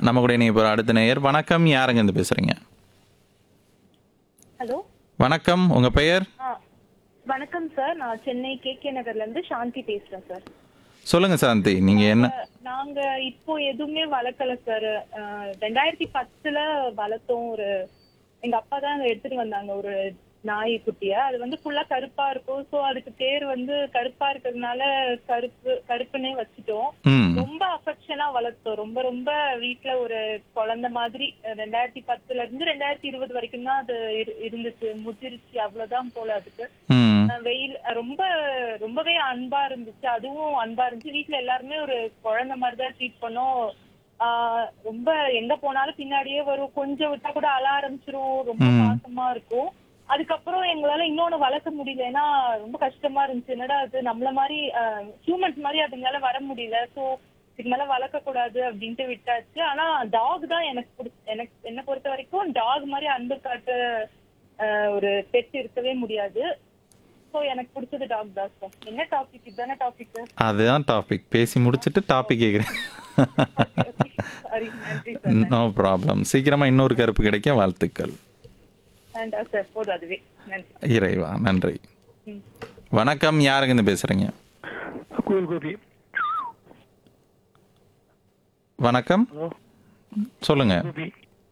நம்ம கூட இணைய போகிற அடுத்த நேயர் வணக்கம் யாருங்க இருந்து பேசுகிறீங்க ஹலோ வணக்கம் உங்கள் பெயர் ஆ வணக்கம் சார் நான் சென்னை கே கே நகர்ல இருந்து சாந்தி பேசுறேன் சார் சொல்லுங்கள் சாந்தி நீங்கள் என்ன அஹ், நாங்க இப்போ எதுவுமே வளர்க்கல சார் ரெண்டாயிரத்தி பத்துல வளர்த்தோம் ஒரு எங்க அப்பா தான் அங்க எடுத்துட்டு வந்தாங்க ஒரு நாய் குட்டிய அது வந்து ஃபுல்லா கருப்பா இருக்கும் சோ அதுக்கு பேர் வந்து கருப்பா இருக்கிறதுனால கருப்பு கருப்புன்னே வச்சுட்டோம் ம் ரொம்ப அஃபெக்ஷனா வளர்த்தோம் ரொம்ப ரொம்ப வீட்ல ஒரு குழந்தை மாதிரி அஹ், ரெண்டாயிரத்தி பத்துல இருந்து ரெண்டாயிரத்தி இருபது வரைக்கும் தான் அது இரு- இருந்துச்சு முதிர்ச்சி அவ்வளவுதான் போல அதுக்கு ம் அஹ் வெயில் அஹ் ரொம்ப ரொம்பவே அன்பா இருந்துச்சு அதுவும் அன்பா இருந்துச்சு வீட்ல எல்லாருமே ஒரு குழந்தை மாதிரி தான் ட்ரீட் பண்ணோம் ஆஹ் ரொம்ப எங்க போனாலும் பின்னாடியே வரும் கொஞ்சம் விட்டா கூட அழ ஆரம்பிச்சிரும் ரொம்ப ம். பாசமா இருக்கும் அதுக்கப்புறம் எங்களால இன்னொன்னு வளர்க்க முடியல ஏன்னா ரொம்ப கஷ்டமா இருந்துச்சு என்னடா அது நம்மள மாதிரி ஹியூமன்ஸ் மாதிரி அதுங்களால வர முடியல சோ இதுக்கு மேல வளர்க்க கூடாது அப்படின்ட்டு விட்டாச்சு ஆனா டாக் தான் எனக்கு பிடிச்ச எனக்கு என்ன பொறுத்த வரைக்கும் டாக் மாதிரி அன்பு காட்ட ஆஹ் ஒரு பெட் இருக்கவே முடியாது சோ எனக்கு பிடிச்சது டாக் தான் சார் என்ன டாபிக் இதுதானே டாபிக் அதுதான் டாபிக் பேசி முடிச்சுட்டு டாபிக் கேட்குறேன் சாரி நன்றி சார் நோ ப்ராப்ளம் சீக்கிரமாக இன்னொரு கருப்பு கிடைக்க வாழ்த்துக்கள் வேண்டாம் சார் போதும் அதுவே நன்றி இறைவா நன்றி ம். வணக்கம் யாருங்க இருந்து பேசுகிறீங்க கோயில் கோபி வணக்கம் ஹலோ சொல்லுங்க கோபி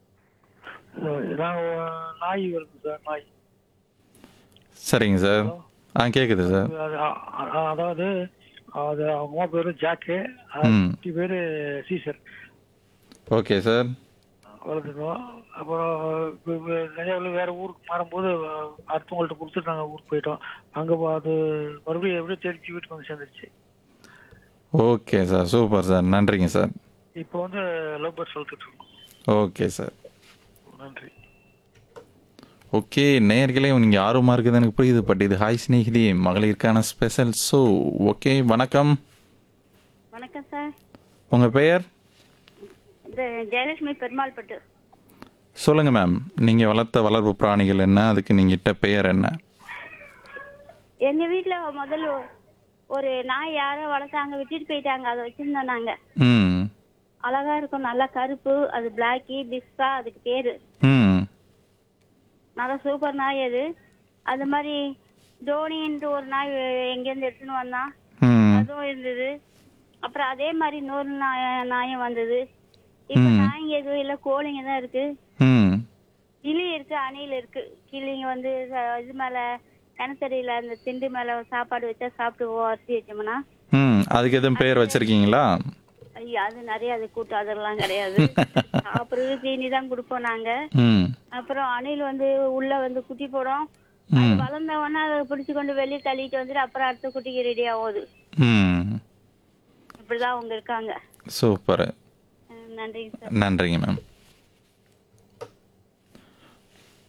நான் நாய் வருது சார் நாய் சரிங்க சார் ஆ கேட்குது சார் அது அ- அ- அதாவது அது அவங்க அம்மா பேரு ஜாக்கு ம். குட்டி பேரு சீசர் ஓகே சார் வளர்த்துருக்கோம் அப்புறம் இப்ப- இப்ப நிறைய வேற ஊருக்கு மாறும்போது அடுத்தவங்கள்ட்ட கொடுத்துட்டு நாங்கள் ஊருக்கு போயிட்டோம் அங்கே அது மறுபடியும் எப்படியும் தெரிஞ்சு வீட்டுக்கு வந்து சேர்ந்துருச்சு ஓகே சார் சூப்பர் சார் நன்றிங்க சார் இப்போ வந்து லவ் பேர்ட்ஸ் வளர்த்துட்டு இருக்கோம் ஓகே சார் நன்றி ஓகே நேயர்களே நீங்கள் ஆர்வமாக இருக்குது எனக்கு புரியுது பட் இது ஹாய் ஸ்நேகிதி மகளிருக்கான ஸ்பெஷல் ஸோ ஓகே வணக்கம் வணக்கம் சார் உங்கள் பெயர் இது ஜெயலட்சுமி பெருமாள் பட்டு சொல்லுங்கள் மேம் நீங்கள் வளர்த்த வளர்ப்பு பிராணிகள் என்ன அதுக்கு நீங்கள் இட்ட பெயர் என்ன எங்க வீட்ல முதல்ல ஒரு நாய் யாரோ வளர்த்தாங்க விட்டுட்டு போயிட்டாங்க அதை வச்சிருந்தோம் நாங்க ம் அழகா இருக்கும் நல்லா கருப்பு அது பிளாக்கி பிஸ்கா அதுக்கு பேரு ம் நல்லா சூப்பர் நாய் அது அது மாதிரி டோனின்ற ஒரு நாய் எங்கேருந்து எடுத்துன்னு வந்தான் ம் அதுவும் இருந்தது அப்புறம் அதே மாதிரி இன்னொரு நாய் நாயும் வந்தது இப்ப நாய்ங்க எதுவும் இல்ல கோழிங்க தான் இருக்கு ம் கிளி இருக்கு அணில் இருக்கு கிளிங்க வந்து அஹ், இது மேல கிணத்தடியில அந்த திண்டு மேல சாப்பாடு வச்சா சாப்பிட்டு அரிசி வச்சோம்னா ம் அதுக்கு எதுவும் பெயர் வச்சுருக்கீங்களா ஐயோ அது நிறைய அது கூட்டம் அதெல்லாம் கிடையாது சாப்பிடுறது தீனி தான் கொடுப்போம் நாங்க ம் அப்புறம் அணில் வந்து உள்ள வந்து குட்டி போடும் அது வளர்ந்த உடனே அதை பிடிச்சு கொண்டு வெளியே தள்ளிட்டு வந்துட்டு அப்புறம் அடுத்த குட்டிக்கு ரெடி ஆகுது ம் இப்படிதான் அவங்க இருக்காங்க சூப்பர் அஹ், நன்றிங்க சார் நன்றிங்க மேம்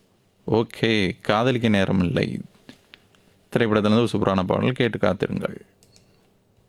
ஓகே காதலிக்க நேரம் இல்லை திரைப்படத்திலிருந்து ஒரு சூப்பரான பாடல் கேட்டு காத்திருங்கள்